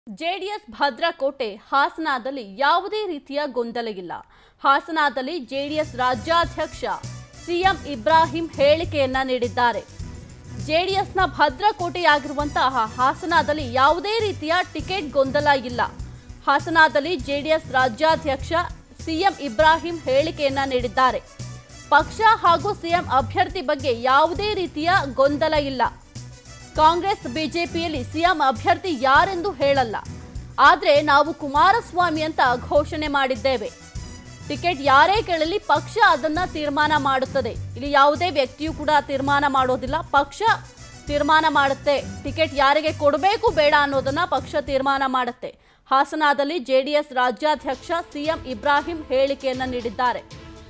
JDS ಭದ್ರಕೋಟೆ ಹಾಸನದಲ್ಲಿ ಯಾವುದೇ ರೀತಿಯ ಗೊಂದಲ ಇಲ್ಲ ಹಾಸನದಲ್ಲಿ ಜೆಡಿಎಸ್ ರಾಜ್ಯಾಧ್ಯಕ್ಷ ಸಿಎಂ ಇಬ್ರಾಹಿಂ ಹೇಳಿಕೆಯನ್ನ ನೀಡಿದ್ದಾರೆ ಜೆಡಿಎಸ್ನ ಭದ್ರಕೋಟೆಯಾಗಿರುವಂತಹ ಹಾಸನದಲ್ಲಿ ಯಾವುದೇ ರೀತಿಯ ಟಿಕೆಟ್ ಗೊಂದಲ ಇಲ್ಲ ಹಾಸನದಲ್ಲಿ ಜೆಡಿಎಸ್ ರಾಜ್ಯಾಧ್ಯಕ್ಷ ಸಿಎಂ ಇಬ್ರಾಹಿಂ ಹೇಳಿಕೆಯನ್ನ ನೀಡಿದ್ದಾರೆ ಪಕ್ಷ ಹಾಗೂ ಸಿಎಂ ಅಭ್ಯರ್ಥಿ ಬಗ್ಗೆ ಯಾವುದೇ ರೀತಿಯ ಗೊಂದಲ ಇಲ್ಲ ಕಾಂಗ್ರೆಸ್ ಬಿಜೆಪಿಯಲ್ಲಿ ಸಿಎಂ ಅಭ್ಯರ್ಥಿ ಯಾರೆಂದು ಹೇಳಲ್ಲ ಆದ್ರೆ ನಾವು ಕುಮಾರಸ್ವಾಮಿ ಅಂತ ಘೋಷಣೆ ಮಾಡಿದ್ದೇವೆ ಟಿಕೆಟ್ ಯಾರೇ ಕೇಳಲಿ ಪಕ್ಷ ಅದನ್ನ ತೀರ್ಮಾನ ಮಾಡುತ್ತದೆ ಇಲ್ಲಿ ಯಾವುದೇ ವ್ಯಕ್ತಿಯೂ ಕೂಡ ತೀರ್ಮಾನ ಮಾಡೋದಿಲ್ಲ ಪಕ್ಷ ತೀರ್ಮಾನ ಮಾಡುತ್ತೆ ಟಿಕೆಟ್ ಯಾರಿಗೆ ಕೊಡಬೇಕು ಬೇಡ ಅನ್ನೋದನ್ನ ಪಕ್ಷ ತೀರ್ಮಾನ ಮಾಡುತ್ತೆ ಹಾಸನದಲ್ಲಿ ಜೆಡಿಎಸ್ ರಾಜ್ಯಾಧ್ಯಕ್ಷ ಸಿಎಂ ಇಬ್ರಾಹಿಂ ಹೇಳಿಕೆಯನ್ನ ನೀಡಿದ್ದಾರೆ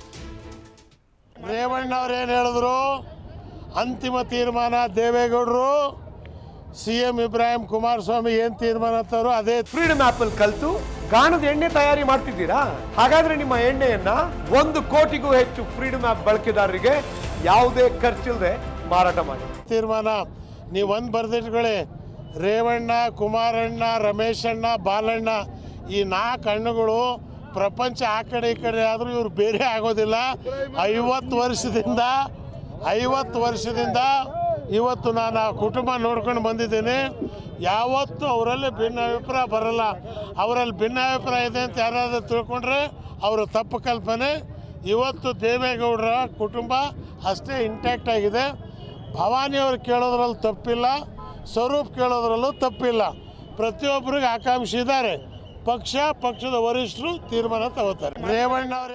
ರೇವಣ್ಣ ಅವ್ರು ಏನು ಹೇಳಿದ್ರು ಅಂತಿಮ ತೀರ್ಮಾನ ದೇವೇಗೌಡರು ಸಿ ಎಂ ಇಬ್ರಾಹಿಂ ಕುಮಾರಸ್ವಾಮಿ ಏನು ತೀರ್ಮಾನ ತರೋ ಅದೇ ಫ್ರೀಡಮ್ ಆಪ್ ಅಲ್ಲಿ ಕಲ್ತು ಗಾಣದ ಎಣ್ಣೆ ತಯಾರಿ ಮಾಡ್ತಿದ್ದೀರಾ ಹಾಗಾದ್ರೆ ನಿಮ್ಮ ಎಣ್ಣೆಯನ್ನ ಒಂದು ಕೋಟಿಗೂ ಹೆಚ್ಚು ಫ್ರೀಡಮ್ ಆಪ್ ಬಳಕೆದಾರರಿಗೆ ಯಾವುದೇ ಖರ್ಚಿಲ್ಲದೆ ಮಾರಾಟ ಮಾಡಿ ತೀರ್ಮಾನ ನೀವು ಒಂದು ಬರೆದಿಟ್ಕೊಳ್ಳಿ ರೇವಣ್ಣ ಕುಮಾರಣ್ಣ ರಮೇಶಣ್ಣ ಬಾಲಣ್ಣ ಈ ನಾಲ್ಕು ಹಣ್ಣುಗಳು ಪ್ರಪಂಚ ಆ ಕಡೆ ಈ ಕಡೆ ಆದರೂ ಇವ್ರು ಬೇರೆ ಆಗೋದಿಲ್ಲ ಐವತ್ತು ವರ್ಷದಿಂದ ಐವತ್ತು ವರ್ಷದಿಂದ ಇವತ್ತು ನಾನು ಆ ಕುಟುಂಬ ನೋಡ್ಕೊಂಡು ಬಂದಿದ್ದೀನಿ ಯಾವತ್ತೂ ಅವರಲ್ಲಿ ಭಿನ್ನ ಅಭಿಪ್ರಾಯ ಬರಲ್ಲ ಅವರಲ್ಲಿ ಭಿನ್ನ ಅಭಿಪ್ರಾಯ ಇದೆ ಅಂತ ಯಾರಾದರೂ ತಿಳ್ಕೊಂಡ್ರೆ ಅವರು ತಪ್ಪು ಕಲ್ಪನೆ ಇವತ್ತು ದೇವೇಗೌಡರ ಕುಟುಂಬ ಅಷ್ಟೇ ಇಂಟ್ಯಾಕ್ಟ್ ಆಗಿದೆ ಭವಾನಿ ಅವ್ರು ಕೇಳೋದ್ರಲ್ಲಿ ತಪ್ಪಿಲ್ಲ ಸ್ವರೂಪ್ ಕೇಳೋದ್ರಲ್ಲೂ ತಪ್ಪಿಲ್ಲ ಪ್ರತಿಯೊಬ್ಬರಿಗೆ ಆಕಾಂಕ್ಷಿ ಇದ್ದಾರೆ ಪಕ್ಷ ಪಕ್ಷದ ವರಿಷ್ಠರು ತೀರ್ಮಾನ ತಗೋತಾರೆ ರೇವಣ್ಣ ಅವರೇ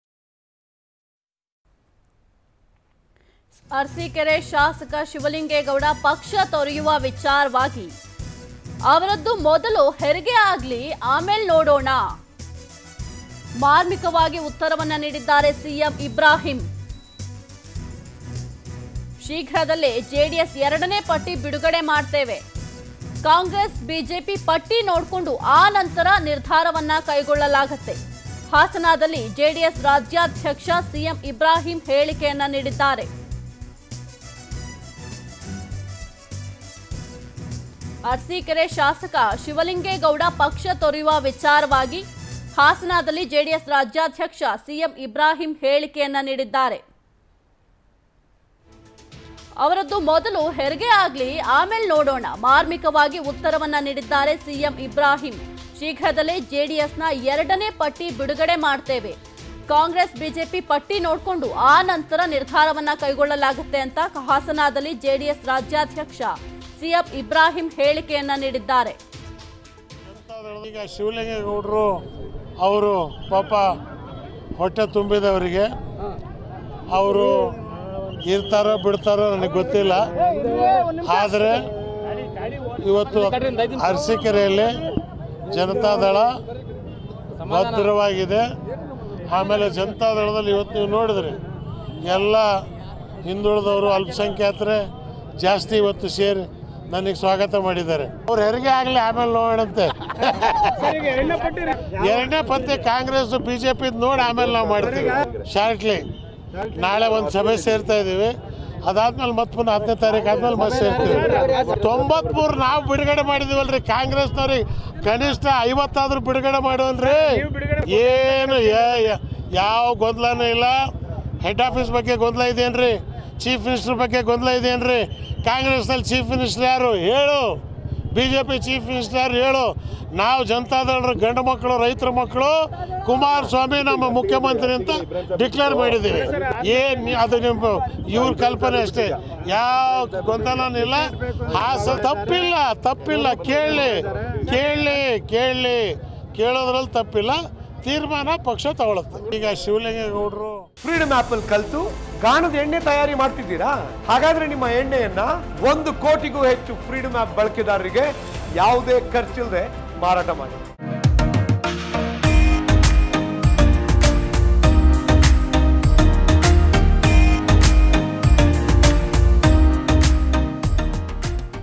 ಅರಸೀಕೆರೆ ಶಾಸಕ ಶಿವಲಿಂಗೇಗೌಡ ಪಕ್ಷ ತೊರೆಯುವ ವಿಚಾರವಾಗಿ ಅವರದ್ದು ಮೊದಲು ಹೆರಿಗೆ ಆಗ್ಲಿ ಆಮೇಲೆ ನೋಡೋಣ ಮಾರ್ಮಿಕವಾಗಿ ಉತ್ತರವನ್ನ ನೀಡಿದ್ದಾರೆ ಸಿಎಂ ಇಬ್ರಾಹಿಂ ಶೀಘ್ರದಲ್ಲೇ ಜೆಡಿಎಸ್ ಎರಡನೇ ಪಟ್ಟಿ ಬಿಡುಗಡೆ ಮಾಡ್ತೇವೆ ಕಾಂಗ್ರೆಸ್ ಬಿಜೆಪಿ ಪಟ್ಟಿ ನೋಡಿಕೊಂಡು ಆ ನಂತರ ನಿರ್ಧಾರವನ್ನ ಕೈಗೊಳ್ಳಲಾಗುತ್ತೆ ಹಾಸನದಲ್ಲಿ ಜೆಡಿಎಸ್ ರಾಜ್ಯಾಧ್ಯಕ್ಷ ಸಿಎಂ ಇಬ್ರಾಹಿಂ ಹೇಳಿಕೆಯನ್ನ ನೀಡಿದ್ದಾರೆ ಅರಸೀಕೆರೆ ಶಾಸಕ ಶಿವಲಿಂಗೇಗೌಡ ಪಕ್ಷ ತೊರೆಯುವ ವಿಚಾರವಾಗಿ ಹಾಸನದಲ್ಲಿ ಜೆಡಿಎಸ್ ರಾಜ್ಯಾಧ್ಯಕ್ಷ ಸಿಎಂ ಇಬ್ರಾಹಿಂ ಹೇಳಿಕೆಯನ್ನ ನೀಡಿದ್ದಾರೆ ಅವರದ್ದು ಮೊದಲು ಹೆರಿಗೆ ಆಗ್ಲಿ ಆಮೇಲೆ ನೋಡೋಣ ಮಾರ್ಮಿಕವಾಗಿ ಉತ್ತರವನ್ನ ನೀಡಿದ್ದಾರೆ ಸಿಎಂ ಇಬ್ರಾಹಿಂ ಶೀಘ್ರದಲ್ಲೇ ಜೆಡಿಎಸ್ನ ಎರಡನೇ ಪಟ್ಟಿ ಬಿಡುಗಡೆ ಮಾಡ್ತೇವೆ ಕಾಂಗ್ರೆಸ್ ಬಿಜೆಪಿ ಪಟ್ಟಿ ನೋಡಿಕೊಂಡು ಆ ನಂತರ ನಿರ್ಧಾರವನ್ನ ಕೈಗೊಳ್ಳಲಾಗುತ್ತೆ ಅಂತ ಹಾಸನದಲ್ಲಿ ಜೆಡಿಎಸ್ ರಾಜ್ಯಾಧ್ಯಕ್ಷ ಸಿಎಂ ಇಬ್ರಾಹಿಂ ಹೇಳಿಕೆಯನ್ನ ನೀಡಿದ್ದಾರೆ ಈಗ ಶಿವಲಿಂಗೇಗೌಡರು ಅವರು ಪಾಪ ಹೊಟ್ಟೆ ತುಂಬಿದವರಿಗೆ ಅವರು ಇರ್ತಾರೋ ಬಿಡ್ತಾರೋ ನನಗೆ ಗೊತ್ತಿಲ್ಲ ಆದರೆ ಇವತ್ತು ಅರಸೀಕೆರೆಯಲ್ಲಿ ಜನತಾದಳ ಭದ್ರವಾಗಿದೆ ಆಮೇಲೆ ಜನತಾದಳದಲ್ಲಿ ಇವತ್ತು ನೀವು ನೋಡಿದ್ರಿ ಎಲ್ಲ ಹಿಂದುಳಿದವರು ಅಲ್ಪಸಂಖ್ಯಾತರೆ ಜಾಸ್ತಿ ಇವತ್ತು ಸೇರಿ ನನಗೆ ಸ್ವಾಗತ ಮಾಡಿದ್ದಾರೆ ಅವ್ರು ಹೆರಿಗೆ ಆಗಲಿ ಆಮೇಲೆ ನೋಡೋಣಂತೆ ಎರಡನೇ ಪಂಥಿ ಕಾಂಗ್ರೆಸ್ ಬಿಜೆಪಿ ನೋಡಿ ಆಮೇಲೆ ನಾವು ಮಾಡ್ತೀವಿ ಶಾರ್ಟ್ಲಿ ನಾಳೆ ಒಂದು ಸಭೆ ಸೇರ್ತಾ ಇದ್ದೀವಿ ಅದಾದ್ಮೇಲೆ ಮತ್ತೆ ಪುನಃ ಹತ್ತನೇ ತಾರೀಕು ಆದ್ಮೇಲೆ ಮತ್ತೆ ಸೇರ್ತೀವಿ ತೊಂಬತ್ಮೂರು ನಾವು ಬಿಡುಗಡೆ ಮಾಡಿದೀವಲ್ರಿ ಕಾಂಗ್ರೆಸ್ನವ್ರಿಗೆ ಕನಿಷ್ಠ ಐವತ್ತಾದ್ರೂ ಬಿಡುಗಡೆ ಮಾಡೋನ್ರಿ ಏನು ಯಾ- ಯಾ- ಯಾವ ಗೊಂದಲನೂ ಇಲ್ಲ ಹೆಡ್ ಆಫೀಸ್ ಬಗ್ಗೆ ಗೊಂದಲ ಇದೆಯೇನ್ರಿ ಚೀಫ್ ಮಿನಿಸ್ಟರ್ ಬಗ್ಗೆ ಗೊಂದಲ ಇದೆಯೇನ್ರಿ ಕಾಂಗ್ರೆಸ್ನಲ್ಲಿ ಚೀಫ್ ಮಿನಿಸ್ಟರ್ ಯಾರು ಹೇಳು B J P chief minister ಯಾರು ಹೇಳು ನಾವು ಜನತಾದಳರ ಗಂಡು ಮಕ್ಕಳು ರೈತರ ಮಕ್ಕಳು ಕುಮಾರಸ್ವಾಮಿ ನಮ್ಮ ಮುಖ್ಯಮಂತ್ರಿ ಅಂತ ಡಿಕ್ಲೇರ್ ಮಾಡಿದ್ದೀವಿ ಏನ್ ನೀ- ಅದು ನಿಮ್ಮ ಇವ್ರ ಕಲ್ಪನೆ ಅಷ್ಟೇ ಯಾವ ಗೊಂದಲನೂ ಇಲ್ಲ ಹಾಸ ತಪ್ಪಿಲ್ಲ ತಪ್ಪಿಲ್ಲ ಕೇಳಲಿ ಕೇಳಲಿ ಕೇಳಲಿ ಕೇಳೋದ್ರಲ್ಲಿ ತಪ್ಪಿಲ್ಲ ತೀರ್ಮಾನ ಪಕ್ಷ ತಗೊಳುತ್ತೆ ಈಗ ಶಿವಲಿಂಗೇಗೌಡರು ಫ್ರೀಡಮ್ ಆಪ್ ಅಲ್ಲಿ ಕಲ್ತು ಗಾಣದ ಎಣ್ಣೆ ತಯಾರಿ ಮಾಡ್ತಿದ್ದೀರಾ ಹಾಗಾದ್ರೆ ನಿಮ್ಮ ಎಣ್ಣೆಯನ್ನ ಒಂದು ಕೋಟಿಗೂ ಹೆಚ್ಚು ಫ್ರೀಡಮ್ ಆಪ್ ಬಳಕೆದಾರರಿಗೆ ಯಾವುದೇ ಖರ್ಚಿಲ್ಲದೆ ಮಾರಾಟ ಮಾಡಿ